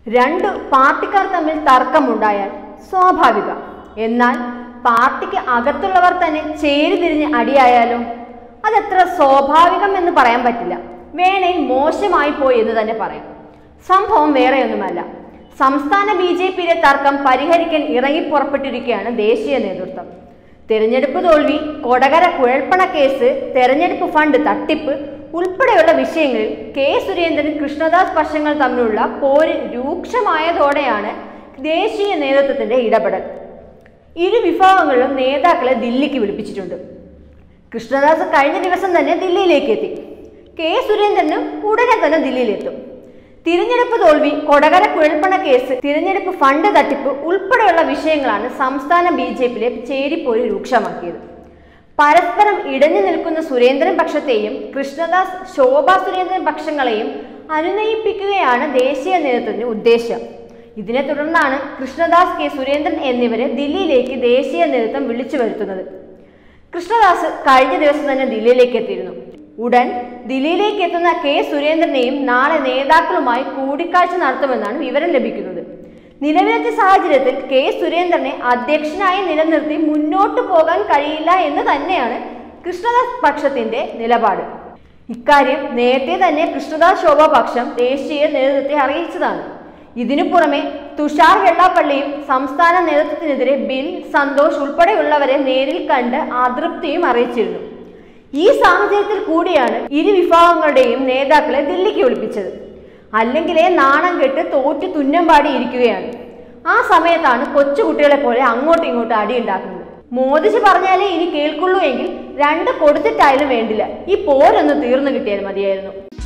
രണ്ട് പാർട്ടിക്കാർ തമ്മിൽ തർക്കമുണ്ടായാൽ സ്വാഭാവിക എന്നാൽ പാർട്ടിക്ക് അകത്തുള്ളവർ തന്നെ ചേരിതിരിഞ്ഞ് അടിയായാലോ അതെത്ര സ്വാഭാവികം എന്ന് പറയാൻ പറ്റില്ല വേണേ മോശമായി പോയി എന്ന് തന്നെ പറയാം സംഭവം വേറെയൊന്നുമല്ല സംസ്ഥാന ബി ജെ പിയിലെ തർക്കം പരിഹരിക്കാൻ ഇറങ്ങി പുറപ്പെട്ടിരിക്കുകയാണ് ദേശീയ നേതൃത്വം തെരഞ്ഞെടുപ്പ് തോൽവി കൊടകര കുഴൽപ്പണ കേസ് തെരഞ്ഞെടുപ്പ് ഫണ്ട് തട്ടിപ്പ് ഉൾപ്പെടെയുള്ള വിഷയങ്ങളിൽ കെ സുരേന്ദ്രൻ കൃഷ്ണദാസ് പക്ഷങ്ങൾ തമ്മിലുള്ള പോര് രൂക്ഷമായതോടെയാണ് ദേശീയ നേതൃത്വത്തിന്റെ ഇടപെടൽ ഇരു വിഭാഗങ്ങളിലും നേതാക്കളെ ദില്ലിക്ക് വിളിപ്പിച്ചിട്ടുണ്ട് കൃഷ്ണദാസ് കഴിഞ്ഞ ദിവസം തന്നെ ദില്ലിയിലേക്ക് എത്തി കെ സുരേന്ദ്രനും ഉടനെ തന്നെ ദില്ലിയിലെത്തും തിരഞ്ഞെടുപ്പ് തോൽവി കൊടകര കുഴൽപ്പണ കേസ് തിരഞ്ഞെടുപ്പ് ഫണ്ട് തട്ടിപ്പ് ഉൾപ്പെടെയുള്ള വിഷയങ്ങളാണ് സംസ്ഥാന ബി ജെ പിയിലെ ചേരിപ്പോര് രൂക്ഷമാക്കിയത് പരസ്പരം ഇടഞ്ഞു നിൽക്കുന്ന സുരേന്ദ്രൻ പക്ഷത്തെയും കൃഷ്ണദാസ് ശോഭാ സുരേന്ദ്രൻ പക്ഷങ്ങളെയും അനുനയിപ്പിക്കുകയാണ് ദേശീയ നേതൃത്വത്തിന്റെ ഉദ്ദേശം ഇതിനെ തുടർന്നാണ് കൃഷ്ണദാസ് കെ സുരേന്ദ്രൻ എന്നിവരെ ദില്ലിയിലേക്ക് ദേശീയ നേതൃത്വം വിളിച്ചു വരുത്തുന്നത് കൃഷ്ണദാസ് കഴിഞ്ഞ ദിവസം തന്നെ ദില്ലിയിലേക്ക് എത്തിയിരുന്നു ഉടൻ ദില്ലിയിലേക്ക് എത്തുന്ന കെ സുരേന്ദ്രനെയും നാളെ നേതാക്കളുമായി കൂടിക്കാഴ്ച നടത്തുമെന്നാണ് വിവരം ലഭിക്കുന്നത് നിലവിലത്തെ സാഹചര്യത്തിൽ കെ സുരേന്ദ്രനെ അധ്യക്ഷനായി നിലനിർത്തി മുന്നോട്ടു പോകാൻ കഴിയില്ല എന്ന് തന്നെയാണ് കൃഷ്ണദാസ് പക്ഷത്തിന്റെ നിലപാട് ഇക്കാര്യം നേരത്തെ തന്നെ കൃഷ്ണദാസ് ശോഭ പക്ഷം ദേശീയ നേതൃത്വത്തെ അറിയിച്ചതാണ് ഇതിനു പുറമെ തുഷാർ വെള്ളാപ്പള്ളിയും സംസ്ഥാന നേതൃത്വത്തിനെതിരെ ബിൽ സന്തോഷ് ഉൾപ്പെടെയുള്ളവരെ നേരിൽ കണ്ട് അതൃപ്തിയും അറിയിച്ചിരുന്നു ഈ സാഹചര്യത്തിൽ കൂടിയാണ് ഇരു വിഭാഗങ്ങളുടെയും നേതാക്കളെ ദില്ലിക്ക് വിളിപ്പിച്ചത് അല്ലെങ്കിലേ നാണം കെട്ട് തോറ്റ് തുന്നം പാടി ഇരിക്കുകയാണ് ആ സമയത്താണ് കൊച്ചുകുട്ടികളെ പോലെ അങ്ങോട്ടും ഇങ്ങോട്ടും അടിയുണ്ടാക്കുന്നത് മോദിജി പറഞ്ഞാലേ ഇനി കേൾക്കുള്ളൂ എങ്കിൽ രണ്ട് കൊടുത്തിട്ടായാലും വേണ്ടില്ല ഈ പോരൊന്ന് തീർന്നു കിട്ടിയാൽ മതിയായിരുന്നു